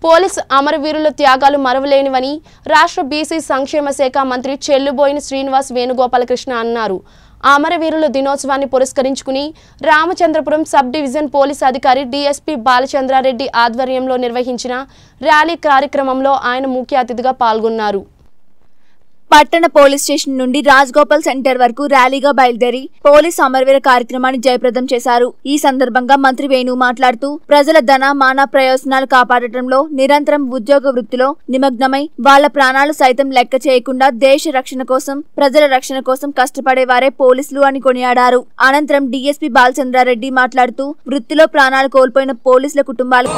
police అమరవీరుల త్యాగాలు మరవలేనివని రాష్ట్ర బీసీ సంక్షేమ శాఖ మంత్రి చెల్లుబోయిన శ్రీనివాస్ వేణుగోపాలకృష్ణ అన్నారు అమరవీరుల దినోత్సవాన్ని పురస్కరించుకుని రామచంద్రపురం సబ్ డివిజన్ పోలీస్ అధికారి డీఎస్పీ బాలచంద్రారెడ్డి ఆధ్వర్యంలో నిర్వహించిన ర్యాలీ కార్యక్రమంలో ఆయన ముఖ్య అతిథిగా పాల్గొన్నారు పట్టణ పోలీస్ స్టేషన్ నుండి రాజ్గోపాల్ సెంటర్ వరకు ర్యాలీగా బయలుదేరి పోలీస్ అమరవీర కార్యక్రమాన్ని జయప్రదం చేశారు ఈ సందర్భంగా మంత్రి వేణు మాట్లాడుతూ ప్రజల ధన మాన ప్రయోజనాలు కాపాడటంలో నిరంతరం ఉద్యోగ వృత్తిలో నిమగ్నమై వాళ్ళ ప్రాణాలు సైతం లెక్క చేయకుండా దేశ రక్షణ కోసం ప్రజల రక్షణ కోసం కష్టపడే వారే పోలీసులు అని కొనియాడారు అనంతరం డీఎస్పీ బాలచంద్రారెడ్డి మాట్లాడుతూ వృత్తిలో ప్రాణాలు కోల్పోయిన పోలీసుల కుటుంబాలకు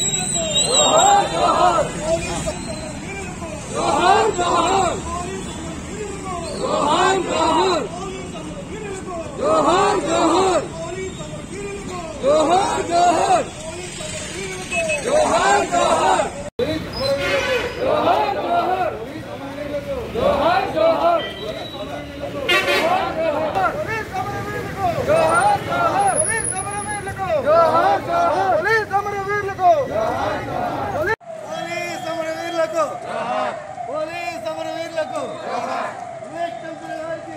పోలీస్ అమరవీరులకు పోలీస్ అమరవీరులకు వివేక్ చంద్ర గారికి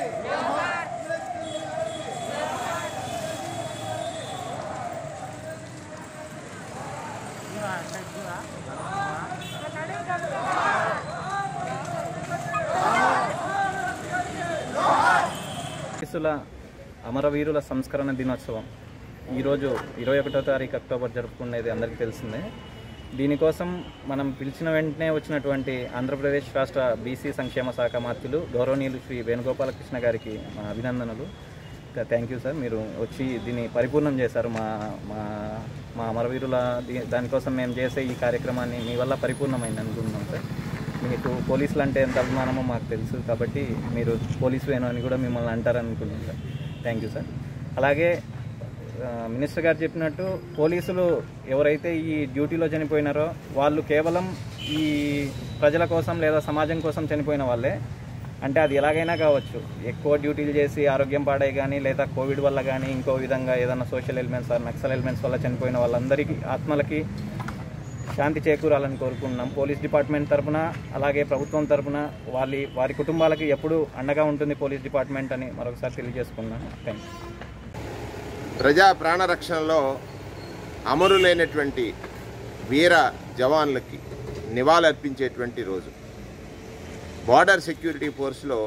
పోలీసుల అమరవీరుల సంస్కరణ దినోత్సవం ఈరోజు ఇరవై ఒకటో తారీఖు అక్టోబర్ జరుపుకునేది అందరికీ తెలిసిందే దీనికోసం మనం పిలిచిన వెంటనే వచ్చినటువంటి ఆంధ్రప్రదేశ్ రాష్ట్ర బీసీ సంక్షేమ శాఖ మంత్రులు గౌరవనీయులు శ్రీ వేణుగోపాలకృష్ణ గారికి మా అభినందనలు థ్యాంక్ యూ సార్ మీరు వచ్చి దీన్ని పరిపూర్ణం చేశారు మా మా మా అమరవీరుల దీ- దానికోసం మేము చేసే ఈ కార్యక్రమాన్ని మీ వల్ల పరిపూర్ణమైంది అనుకుంటున్నాం సార్ మీకు పోలీసులు అంటే ఎంత అభిమానమో మాకు తెలుసు కాబట్టి మీరు పోలీసు వేణు అని కూడా మిమ్మల్ని అంటారని అనుకుంటున్నాను సార్ థ్యాంక్ యూ సార్ అలాగే ఆ, మినిస్టర్ గారు చెప్పినట్టు పోలీసులు ఎవరైతే ఈ డ్యూటీలో చనిపోయినారో వాళ్ళు కేవలం ఈ ప్రజల కోసం లేదా సమాజం కోసం చనిపోయిన వాళ్ళే అంటే అది ఎలాగైనా కావచ్చు ఎక్కువ డ్యూటీలు చేసి ఆరోగ్యం పాడై కానీ లేదా కోవిడ్ వల్ల కానీ ఇంకో విధంగా ఏదైనా social elements or Naxal elements వల్ల చనిపోయిన వాళ్ళందరికీ ఆత్మలకి శాంతి చేకూరాలని కోరుకుంటున్నాం పోలీస్ డిపార్ట్మెంట్ తరపున అలాగే ప్రభుత్వం తరపున వాళ్ళ వారి కుటుంబాలకి ఎప్పుడు అండగా ఉంటుంది పోలీస్ డిపార్ట్మెంట్ అని మరొకసారి తెలియజేసుకున్నాను థ్యాంక్ యూ ప్రజా ప్రాణరక్షణలో అమరులైనటువంటి వీర జవాన్లకి నివాళులర్పించేటువంటి రోజు బార్డర్ సెక్యూరిటీ ఫోర్స్లో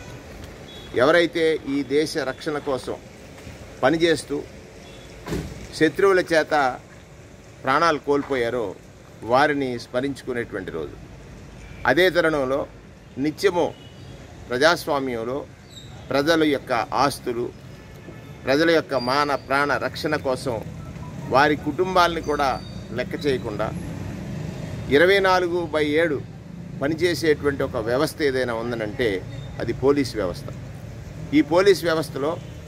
ఎవరైతే ఈ దేశ రక్షణ కోసం పనిచేస్తూ శత్రువుల చేత ప్రాణాలు కోల్పోయారో వారిని స్మరించుకునేటువంటి రోజు అదే తరుణంలో నిత్యము ప్రజాస్వామ్యంలో ప్రజల యొక్క ఆస్తులు ప్రజల యొక్క మాన ప్రాణ రక్షణ కోసం వారి కుటుంబాలని కూడా లెక్క చేయకుండా ఇరవై నాలుగు బై ఏడు పనిచేసేటువంటి ఒక వ్యవస్థ ఏదైనా ఉందనంటే అది పోలీస్ వ్యవస్థ ఈ పోలీస్ వ్యవస్థలో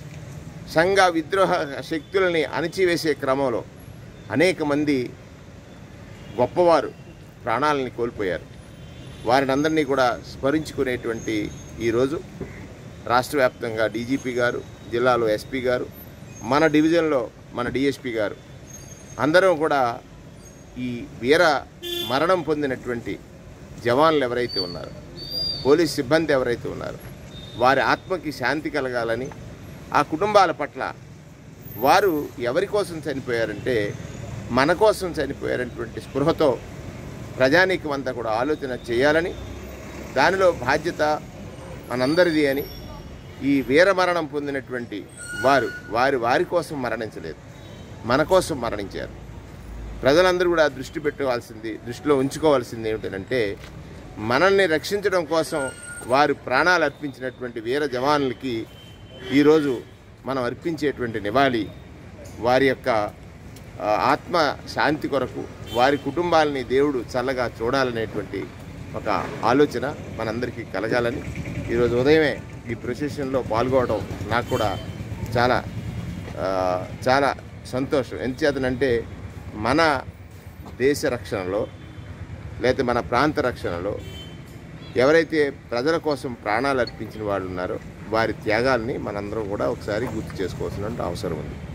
సంఘ విద్రోహ శక్తులని అణిచివేసే క్రమంలో అనేక మంది గొప్పవారు ప్రాణాలని కోల్పోయారు వారిని అందరినీ కూడా స్మరించుకునేటువంటి ఈరోజు రాష్ట్ర వ్యాప్తంగా డీజీపీ గారు జిల్లాలో ఎస్పీ గారు మన డివిజన్లో మన డిఎస్పీ గారు అందరం కూడా ఈ వీర మరణం పొందినటువంటి జవాన్లు ఎవరైతే ఉన్నారో పోలీస్ సిబ్బంది ఎవరైతే ఉన్నారో వారి ఆత్మకి శాంతి కలగాలని ఆ కుటుంబాల పట్ల వారు ఎవరి కోసం చనిపోయారంటే మన కోసం చనిపోయారనేటువంటి స్పృహతో ప్రజానీకం అంతా కూడా ఆలోచన చేయాలని దానిలో బాధ్యత మనందరిది అని ఈ వీరమరణం పొందినటువంటి వారు వారి వారి కోసం మరణించలేదు మన కోసం మరణించారు ప్రజలందరూ కూడా దృష్టి పెట్టుకోవాల్సింది దృష్టిలో ఉంచుకోవాల్సింది ఏమిటంటే మనల్ని రక్షించడం కోసం వారు ప్రాణాలు అర్పించినటువంటి వీర జవాన్లకి ఈరోజు మనం అర్పించేటువంటి నివాళి వారి యొక్క ఆ, ఆత్మ శాంతి కొరకు వారి కుటుంబాలని దేవుడు చల్లగా చూడాలనేటువంటి ఒక ఆలోచన మనందరికీ కలగాలని ఈరోజు ఉదయమే ఈ ప్రొసెషన్లో పాల్గొనడం నాకు కూడా చాలా ఆ, చాలా సంతోషం ఎంచేతనంటే మన దేశ రక్షణలో లేకపోతే మన ప్రాంత రక్షణలో ఎవరైతే ప్రజల కోసం ప్రాణాలు అర్పించిన వాళ్ళు ఉన్నారో వారి త్యాగాల్ని మనందరం కూడా ఒకసారి గుర్తు చేసుకోవాల్సిన అవసరం ఉంది